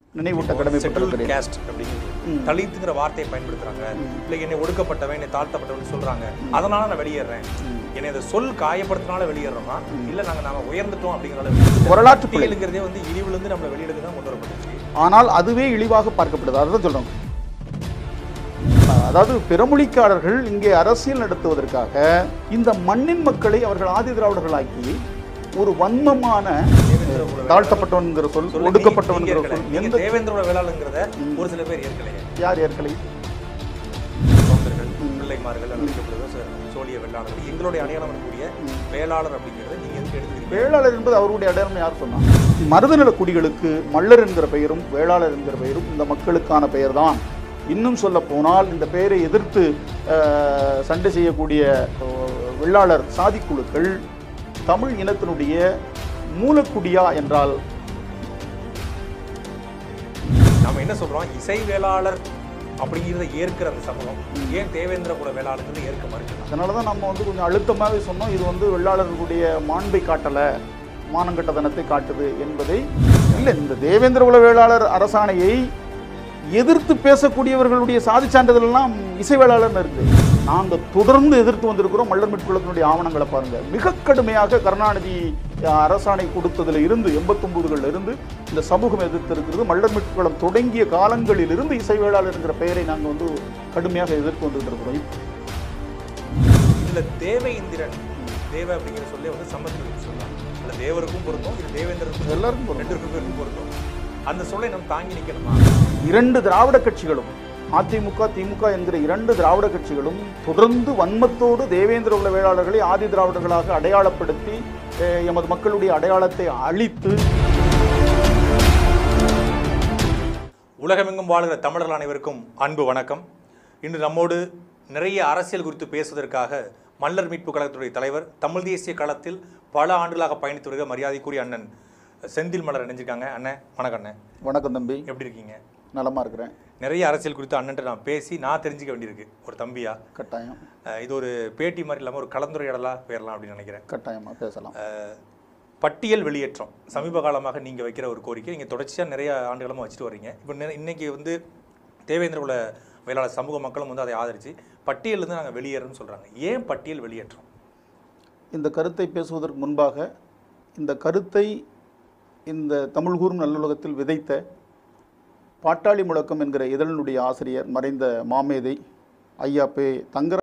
நினைவூட்ட செட்டில் கடமைப்பட்டிருக்கிறேன் கேஸ்ட் அப்படிங்கிறது தலித்துங்கிற வார்த்தையை பயன்படுத்துறாங்க இல்லை என்னை ஒடுக்கப்பட்டவன் என்னை தாழ்த்தப்பட்டவன் சொல்றாங்க அதனால நான் வெளியேறேன் என்னை அந்த சொல் காயப்படுத்தினால வெளியேறோமா இல்ல நாங்க நாம உயர்ந்துட்டோம் அப்படிங்கிற வரலாற்று பிழை. பட்டியலுங்கிறதே வந்து இழிவுல இருந்து நம்மளை வெளியெடுக்க தான் கொண்டு வரப்பட்டுச்சு ஆனால் அதுவே இழிவாக பார்க்கப்படுது அதை தான் சொல்கிறோம் அதாவது பிறமொழிக்காரர்கள் இங்கே அரசியல் நடத்துவதற்காக இந்த மண்ணின் மக்களை அவர்கள் ஆதி திராவிடர்களாக்கி ஒரு வன்மமான தாழ்த்தப்பட்டவன்கிற சொல் சொல்ல ஒடுக்கப்பட்டவன்கிற நீங்க சொல் ஏற்கலையே. எந்த நீங்க தேவேந்திரோட வேளாளுங்கிறத ஒரு சில பேர் ஏற்கலையே யார் ஏற்கலை தொண்டர்கள் பிள்ளைமார்கள் அழைக்கப்படுவது ச- சோழிய வேளாளர்கள் எங்களுடைய அடையாளம் வரக்கூடிய வேளாளர் அப்படிங்கிறத நீங்க எதுக்கு எடுத்துக்கிறீங்க வேளாளர் என்பது அவருடைய அடையாளம் யார் சொன்னார் மருதநில குடிகளுக்கு மல்லர் என்கிற பெயரும் வேளாளர் என்கிற பெயரும் இந்த மக்களுக்கான பெயர்தான் இன்னும் சொல்ல போனால் இந்த பெயரை எதிர்த்து அஹ், சண்டை செய்யக்கூடிய அஹ், வெள்ளாளர் சாதிக்குழுக்கள் தமிழ் இனத்தினுடைய மூலக்குடியா என்றால் நாம என்ன சொல்றோம் இசை வேளாளர் அப்படிங்கிறத ஏற்கிற அந்த சமூகம் ஏன் தேவேந்திர குல வேளாளர்களை ஏற்க மறுக்கலாம் அதனால தான் நம்ம வந்து கொஞ்சம் அழுத்தமாகவே சொன்னோம் இது வந்து வெள்ளாளர்களுடைய மாண்பை காட்டலை மானங்கட்டதனத்தை காட்டுது என்பதை இல்லை இந்த தேவேந்திர குல வேளாளர் அரசாணையை எதிர்த்து பேசக்கூடியவர்களுடைய சாதி சான்றிதழெல்லாம் இசை வேளாளர்னு இருக்குது நாங்கள் தொடர்ந்து எதிர்த்து வந்திருக்கிறோம் மல்லர் மிட்குளத்தினுடைய ஆவணங்களை பாருங்க மிக கடுமையாக கருணாநிதி அஹ், அரசாணை கொடுத்ததுல இருந்து எண்பத்தொன்பதுகளில் இருந்து இந்த சமூகம் எதிர்த்து இருக்கிறது மல்லர் மிட்குளம் தொடங்கிய காலங்களில் இருந்து இசை வேளாளர் என்கிற பெயரை நாங்கள் வந்து கடுமையாக எதிர்த்து வந்துட்டு இருக்கிறோம் இதுல தேவேந்திரன் தேவ அப்படிங்கிற சொல்லி வந்து சமஸ்கிருதம் சொல்லலாம் அதுல தேவருக்கும் பொருந்தும் இது தேவேந்திரருக்கும் எல்லாருக்கும் பொருந்தும். ரெண்டு பேருக்கும் பொருந்தும் அந்த சொல்லை நம்ம தாங்கி நிக்கணுமா இரண்டு திராவிட கட்சிகளும் அதிமுக திமுக என்கிற இரண்டு திராவிட கட்சிகளும் தொடர்ந்து வன்மத்தோடு தேவேந்திர குல வேளாளர்களை ஆதி திராவிடர்களாக அடையாளப்படுத்தி அஹ், எமது மக்களுடைய அடையாளத்தை அழித்து உலகமெங்கும் வாழ்கிற தமிழர்கள் அனைவருக்கும் அன்பு வணக்கம் இன்று நம்மோடு நிறைய அரசியல் குறித்து பேசுவதற்காக மல்லர் மீட்பு கழகத்துடைய தலைவர் தமிழ் தேசிய களத்தில் பல ஆண்டுகளாக பயணித்து வருகிற மரியாதைக்குரிய அண்ணன் செந்தில் மலர் இணைஞ்சிருக்காங்க அண்ணன் வணக்கம் அண்ணன் வணக்கம் தம்பி எப்படி இருக்கீங்க நலமா இருக்கிறேன் நிறைய அரசியல் குறித்து அண்ணன்ட்ட நான் பேசி நான் தெரிஞ்சுக்க வேண்டியிருக்கு ஒரு தம்பியா கட்டாயம் அஹ் இது ஒரு பேட்டி மாதிரி இல்லாமல் ஒரு கலந்துரையாடலாக போயிடலாம் அப்படின்னு நினைக்கிறேன் கட்டாயமா பேசலாம் அஹ் பட்டியல் வெளியேற்றம் சமீப காலமாக நீங்கள் வைக்கிற ஒரு கோரிக்கை நீங்கள் தொடர்ச்சியாக நிறைய ஆண்டுகளமாக வச்சுட்டு வர்றீங்க இப்போ நிறை- இன்னைக்கு வந்து தேவேந்திர குல வேளாளர் சமூக மக்களும் வந்து அதை ஆதரிச்சு பட்டியலிருந்து நாங்கள் வெளியேறோம்னு சொல்கிறாங்க ஏன் பட்டியல் வெளியேற்றம் இந்த கருத்தை பேசுவதற்கு முன்பாக இந்த கருத்தை இந்த தமிழ் கூறும் நல்லுலகத்தில் விதைத்த பாட்டாளி முழக்கம் என்கிற இதழினுடைய ஆசிரியர் மறைந்த மாமேதை ஐயா பே தங்கர